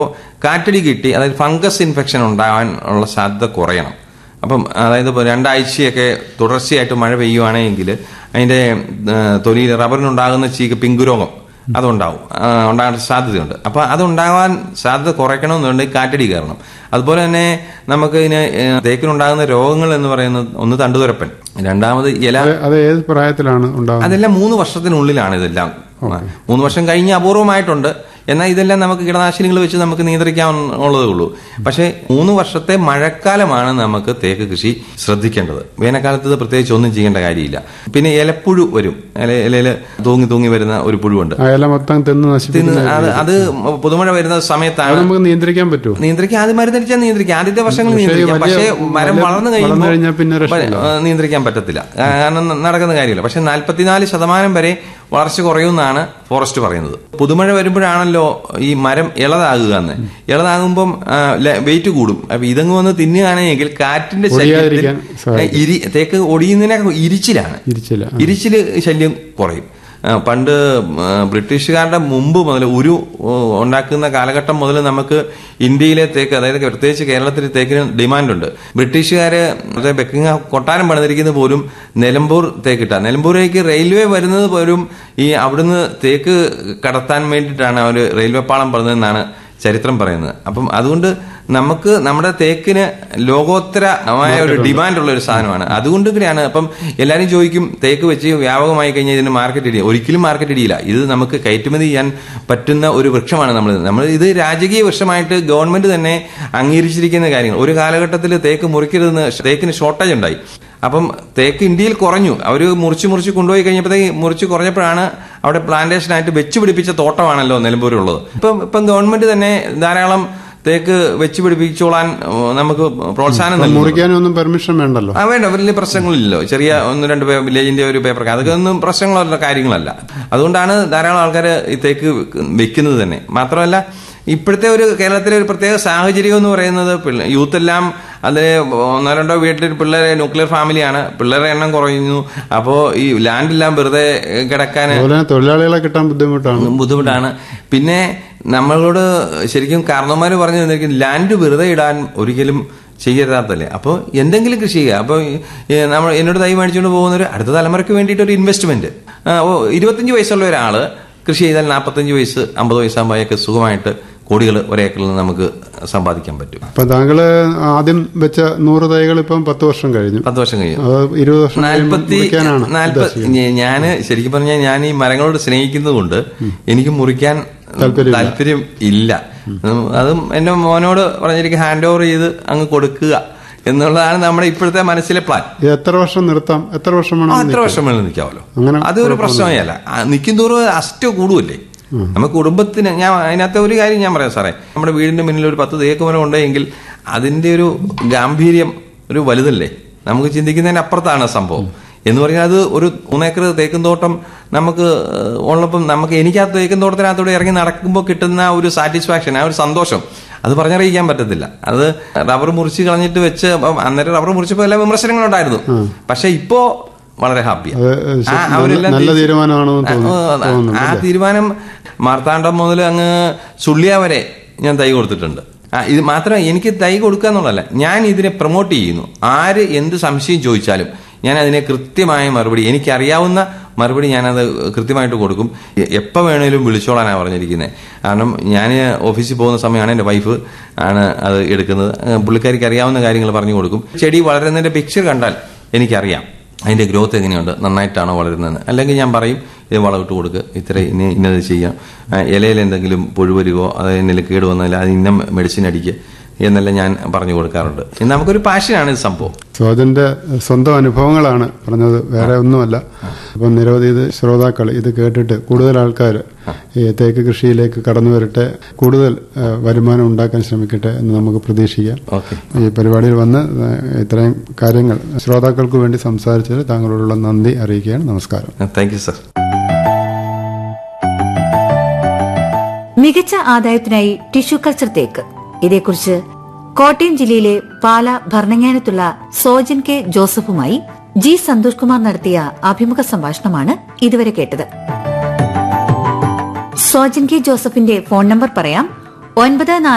കാറ്റടി കിട്ടി അതായത് fungus infection ഉണ്ടാകാൻ ഉള്ള സാധ്യത കുറയണം അപ്പം അതായത് ഇപ്പോൾ രണ്ടാഴ്ചയൊക്കെ തുടർച്ചയായിട്ട് മഴ പെയ്യുവാണെങ്കിൽ അതിന്റെ തൊലിയിൽ റബ്ബറിനുണ്ടാകുന്ന ചീക്ക് പിങ്ക് രോഗം അതുണ്ടാവും ആ, ഉണ്ടാകാൻ സാധ്യതയുണ്ട് അപ്പൊ അതുണ്ടാകാൻ സാധ്യത കുറയ്ക്കണമെന്നുണ്ടെങ്കിൽ കാറ്റടി കയറണം അതുപോലെ തന്നെ നമുക്ക് ഇതിന് ഏ, തേക്കിനുണ്ടാകുന്ന രോഗങ്ങൾ എന്ന് പറയുന്നത് ഒന്ന് തണ്ടുതുരപ്പൻ രണ്ടാമത് ഇല അത് അത് ഏത് പ്രായത്തിലാണ് ഉണ്ടാകുന്നത് അതെല്ലാം മൂന്ന് വർഷത്തിനുള്ളിലാണ് ഇതെല്ലാം മൂന്ന് വർഷം കഴിഞ്ഞ് അപൂർവമായിട്ടുണ്ട് എന്നാൽ ഇതെല്ലാം നമുക്ക് കീടനാശിനികൾ വെച്ച് നമുക്ക് നിയന്ത്രിക്കാവുന്നതേ ഉള്ളൂ പക്ഷേ മൂന്ന് വർഷത്തെ മഴക്കാലമാണ് നമുക്ക് തേക്ക് കൃഷി ശ്രദ്ധിക്കേണ്ടത് വേനൽക്കാലത്ത് ഇത് പ്രത്യേകിച്ച് ഒന്നും ചെയ്യേണ്ട കാര്യമില്ല പിന്നെ ഇലപ്പുഴു വരും ഇല ഇലയിൽ തൂങ്ങി തൂങ്ങി വരുന്ന ഒരു പുഴുവുണ്ട് ആ ഇല മൊത്തം തിന്ന് നശിപ്പിക്കുന്ന ഇന്ന് അത് അത് പുതുമഴ വരുന്ന അത് സമയത്താണ് നമുക്ക് നിയന്ത്രിക്കാൻ പറ്റുമോ നിയന്ത്രിക്കാൻ അത് മരുന്നടിച്ചാൽ നിയന്ത്രിക്കാം ആദ്യത്തെ വർഷങ്ങൾ നിയന്ത്രിക്കാം വലിയ പക്ഷേ മരം വല- വളർന്നു വളർന്നു കഴിഞ്ഞാൽ പിന്നെ രക്ഷയില്ല. ആ, നിയന്ത്രിക്കാൻ പറ്റത്തില്ല കാരണം ന- നടക്കുന്ന കാര്യമില്ല പക്ഷെ നാൽപ്പത്തിനാല് ശതമാനം വരെ വളർച്ച കുറയുമെന്നാണ് ഫോറസ്റ്റ് പറയുന്നത് പുതുമഴ വരുമ്പോഴാണല്ലോ ഈ മരം ഇളതാകുക എന്ന് ഇളതാകുമ്പം വെയിറ്റ് കൂടും അപ്പൊ ഇതങ്ങ് വന്ന് തിന്നുകയാണെങ്കിൽ കാറ്റിന്റെ ശല്യത്തിൽ ഒടിയാതിരിക്കാൻ സഹായിക്കും. ഇരി തേക്ക് ഒടിയുന്നതിനെ ഇരിച്ചിലാണ് ഇരിച്ചില്ല ഇരിച്ചില് ശല്യം കുറയും ആ, പണ്ട് ആ, ബ്രിട്ടീഷുകാരുടെ മുമ്പ് മുതൽ ഒരു ഓ, ഉണ്ടാക്കുന്ന കാലഘട്ടം മുതൽ നമുക്ക് ഇന്ത്യയിലെ തേക്ക് അതായത് പ്രത്യേകിച്ച് കേരളത്തിൽ തേക്കിന് ഡിമാൻഡുണ്ട് ബ്രിട്ടീഷുകാര് മറ്റേ ബെക്കിംഗ് കൊട്ടാരം പണിതിരിക്കുന്നത് പോലും നിലമ്പൂർ തേക്കിട്ട നിലമ്പൂരേക്ക് റെയിൽവേ വരുന്നത് പോലും ഈ അവിടുന്ന് തേക്ക് കടത്താൻ വേണ്ടിയിട്ടാണ് അവർ റെയിൽവേ പാളം പണിതെന്നാണ് ചരിത്രം പറയുന്നത് അപ്പം അതുകൊണ്ട് നമുക്ക് നമ്മുടെ തേക്കിന് ലോകോത്തരമായ ഒരു ഡിമാൻഡ് ഉള്ള ഒരു സാധനമാണ് അതുകൊണ്ട് കൂടിയാണ് അപ്പം എല്ലാവരും ചോദിക്കും തേക്ക് വെച്ച് വ്യാപകമായി കഴിഞ്ഞാൽ ഇതിന് മാർക്കറ്റ് ഇടിയ ഒരിക്കലും മാർക്കറ്റ് ഇടിയില്ല ഇത് നമുക്ക് കയറ്റുമതി ചെയ്യാൻ പറ്റുന്ന ഒരു വൃക്ഷമാണ് നമ്മൾ നമ്മൾ ഇത് രാജകീയ വൃക്ഷമായിട്ട് ഗവൺമെന്റ് തന്നെ അംഗീകരിച്ചിരിക്കുന്ന കാര്യങ്ങൾ ഒരു കാലഘട്ടത്തിൽ തേക്ക് മുറിക്കരുതെന്ന് തേക്കിന് ഷോർട്ടേജ് ഉണ്ടായി അപ്പം തേക്ക് ഇന്ത്യയിൽ കുറഞ്ഞു അവർ മുറിച്ച് മുറിച്ച് കൊണ്ടുപോയി കഴിഞ്ഞപ്പോഴത്തേക്ക് മുറിച്ച് കുറഞ്ഞപ്പോഴാണ് അവിടെ പ്ലാന്റേഷനായിട്ട് വെച്ച് പിടിപ്പിച്ച തോട്ടമാണല്ലോ നിലമ്പൂരുള്ളത് ഇപ്പം ഇപ്പം ഗവൺമെന്റ് തന്നെ ധാരാളം തേക്ക് വെച്ച് പിടിപ്പിച്ചോളാൻ ഉം, നമുക്ക് പ്രോത്സാഹനം നൽകുന്നു മുറിക്കാനും ഒന്നും പെർമിഷൻ വേണ്ടല്ലോ ആ വേണ്ട വലിയ പ്രശ്നങ്ങളില്ലല്ലോ ചെറിയ ഒന്ന് രണ്ട് പേ- വില്ലേജിന്റെ ഒരു പേപ്പർ അതൊക്കെ ഒന്നും പ്രശ്നങ്ങളുള്ള കാര്യങ്ങളല്ല അതുകൊണ്ടാണ് ധാരാളം ആൾക്കാർ ഈ തേക്ക് വെക്കുന്നത് തന്നെ മാത്രമല്ല ഇപ്പോഴത്തെ ഒരു കേരളത്തിലെ ഒരു പ്രത്യേക സാഹചര്യം എന്ന് പറയുന്നത് പിള്ള- യൂത്ത് എല്ലാം അതിൽ ഒന്നോ രണ്ടോ വീട്ടിൽ പിള്ളേരെ ന്യൂക്ലിയർ ഫാമിലിയാണ് പിള്ളേരുടെ എണ്ണം കുറയുന്നു അപ്പോൾ ഈ ലാൻഡെല്ലാം വെറുതെ കിടക്കാൻ അതുപോലെ തന്നെ തൊഴിലാളികളെ കിട്ടാൻ ബുദ്ധിമുട്ടാണ് ബുദ്ധിമുട്ടാണ് പിന്നെ നമ്മളോട് ശരിക്കും കാരണവന്മാർ പറഞ്ഞു തന്നിരിക്കും ലാൻഡ് വെറുതെ ഇടാൻ ഒരിക്കലും ചെയ്യരുതാത്തല്ലേ അപ്പോൾ എന്തെങ്കിലും കൃഷി ചെയ്യുക അപ്പോൾ നമ്മൾ എന്നോട് തൈ മേടിച്ചുകൊണ്ട് പോകുന്നവർ അടുത്ത തലമുറയ്ക്ക് വേണ്ടിയിട്ട് ഒരു ഇൻവെസ്റ്റ്മെന്റ് ഓ ഇരുപത്തഞ്ച് വയസ്സുള്ള ഒരാള് കൃഷി ചെയ്താൽ നാൽപ്പത്തഞ്ച് വയസ്സ് അമ്പത് വയസ്സാകുമ്പോഴൊക്കെ സുഖമായിട്ട് കോടികൾ ഒരേക്കറിൽ നിന്ന് നമുക്ക് സമ്പാദിക്കാൻ പറ്റും അപ്പൊ താങ്കള് ആദ്യം വെച്ച നൂറ് തൈകൾ ഇപ്പം പത്ത് വർഷം കഴിഞ്ഞു പത്ത് വർഷം കഴിയും അത് ഇരുപത് വർഷം കഴിയുമ്പോൾ നാൽപ്പത്തി മുറിക്കാനാണ് നാൽപ്പത്തി ഞാന് ശരിക്കും പറഞ്ഞാൽ ഞാൻ ഈ മരങ്ങളോട് സ്നേഹിക്കുന്നതുകൊണ്ട് എനിക്ക് മുറിക്കാൻ താല്പര്യമില്ല. താല്പര്യം ഇല്ല ഉം, അതും എന്റെ മോനോട് പറഞ്ഞിരിക്കും ഹാൻഡ് ഓവർ ചെയ്ത് അങ്ങ് കൊടുക്കുക എന്നുള്ളതാണ് നമ്മുടെ ഇപ്പോഴത്തെ മനസ്സിലെ പ്ലാൻ ഇത് എത്ര വർഷം നിർത്താം എത്ര വർഷം വേണം അത്ര വർഷം വേണം നിൽക്കാമല്ലോ അങ്ങനെ അതൊരു പ്രശ്നമേ അല്ല ആ, നിൽക്കും തോറും അസ്റ്റ് കൂടുമല്ലേ നമുക്ക് കുടുംബത്തിന് ഞാൻ അതിനകത്തെ ഒരു കാര്യം ഞാൻ പറയാം സാറേ നമ്മുടെ വീടിന്റെ മുന്നിൽ ഒരു പത്ത് തേക്ക് മരം ഉണ്ടെങ്കിൽ അതിന്റെ ഒരു ഗാംഭീര്യം ഒരു വലുതല്ലേ നമുക്ക് ചിന്തിക്കുന്നതിന് അപ്പുറത്താണ് സംഭവം എന്ന് പറഞ്ഞാൽ അത് ഒരു മൂന്നേക്കർ തേക്കും തോട്ടം നമുക്ക് ഏഹ്, ഉള്ളപ്പം നമുക്ക് എനിക്ക് ആ തേക്കും തോട്ടത്തിനകത്തൂടെ ഇറങ്ങി നടക്കുമ്പോൾ കിട്ടുന്ന ഒരു സാറ്റിസ്ഫാക്ഷൻ ആ ഒരു സന്തോഷം അത് പറഞ്ഞറിയിക്കാൻ പറ്റത്തില്ല അത് റബ്ബർ മുറിച്ച് കളഞ്ഞിട്ട് വെച്ച് അപ്പം അന്നേരം റബ്ബർ മുറിച്ചപ്പോൾ എല്ലാ വിമർശനങ്ങളുണ്ടായിരുന്നു പക്ഷെ ഇപ്പോ വളരെ ഹാപ്പിയാണ് അത് ആ, ശരി, അവരെല്ലാം നല്ല തിരിച്ച് തീരുമാനമാണെന്ന് ആ, തോന്നുന്നു ആ, തോന്നുന്നു ആ തീരുമാനം മാർത്താണ്ഡം മുതൽ അങ്ങ് സുള്ളിയ വരെ ഞാൻ തൈ കൊടുത്തിട്ടുണ്ട് ആ, ഇത് മാത്രം എനിക്ക് തൈ കൊടുക്കുക എന്നുള്ളതല്ല ഞാൻ ഇതിനെ പ്രൊമോട്ട് ചെയ്യുന്നു ആര് എന്ത് സംശയം ചോദിച്ചാലും ഞാൻ അതിനെ കൃത്യമായ മറുപടി എനിക്കറിയാവുന്ന മറുപടി ഞാനത് കൃത്യമായിട്ട് കൊടുക്കും എ- എപ്പോൾ വേണേലും വിളിച്ചോളാനാണ് പറഞ്ഞിരിക്കുന്നത് കാരണം ഞാൻ ഓഫീസിൽ പോകുന്ന സമയമാണ് എൻ്റെ വൈഫ് ആണ് അത് എടുക്കുന്നത് ആ, പുള്ളിക്കാരിക്ക് അറിയാവുന്ന കാര്യങ്ങൾ പറഞ്ഞു കൊടുക്കും ചെടി വളരുന്നതിന്റെ പിക്ചർ കണ്ടാൽ എനിക്കറിയാം അതിന്റെ ഗ്രോത്ത് എങ്ങനെയുണ്ട് നന്നായിട്ടാണോ വളരുന്നത് അല്ലെങ്കിൽ ഞാൻ പറയും ഇത് വളമിട്ട് കൊടുക്കുക ഇത്ര ഇന്ന ഇന്നത് ചെയ്യാം ആ, ഇലയിൽ എന്തെങ്കിലും പുഴുവരുകയോ അത് എന്തെങ്കിലും കേട് വന്നാൽ അത് ഇന്ന മെഡിസിൻ അടിക്കുക എന്നെല്ലാം ഞാൻ പറഞ്ഞു കൊടുക്കാറുണ്ട് ഇത് നമുക്കൊരു പാഷനാണ് ഇത് സംഭവം സോജന്റെ സ്വന്തം അനുഭവങ്ങളാണ് പറഞ്ഞത് വേറെ ഒന്നുമല്ല അപ്പം നിരവധി ഇത് ശ്രോതാക്കൾ ഇത് കേട്ടിട്ട് കൂടുതൽ ആൾക്കാർ ഈ തേക്ക് കൃഷിയിലേക്ക് കടന്നു വരട്ടെ കൂടുതൽ ആ, വരുമാനം ഉണ്ടാക്കാൻ ശ്രമിക്കട്ടെ എന്ന് നമുക്ക് പ്രതീക്ഷിക്കാം ഓക്കെ ഈ പരിപാടിയിൽ വന്ന് ആ, ഇത്രയും കാര്യങ്ങൾ ശ്രോതാക്കൾക്ക് വേണ്ടി സംസാരിച്ചതിൽ താങ്കളോടുള്ള നന്ദി അറിയിക്കുകയാണ് നമസ്കാരം താങ്ക് യു സർ മികച്ച ആദായത്തിനായി ടിഷ്യൂ കൾച്ചർ തേക്ക് ഇതേക്കുറിച്ച് കോട്ടയം ജില്ലയിലെ പാല ഭരണങ്ങാനത്തുള്ള സോജൻ കെ ജോസഫുമായി ജി സന്തോഷ് കുമാർ നടത്തിയ അഭിമുഖ സംഭാഷണമാണ് ഇതുവരെ കേട്ടത് സോജൻ കെ ജോസഫിന്റെ ഫോൺ നമ്പർ പറയാം ഒൻപത് നാല്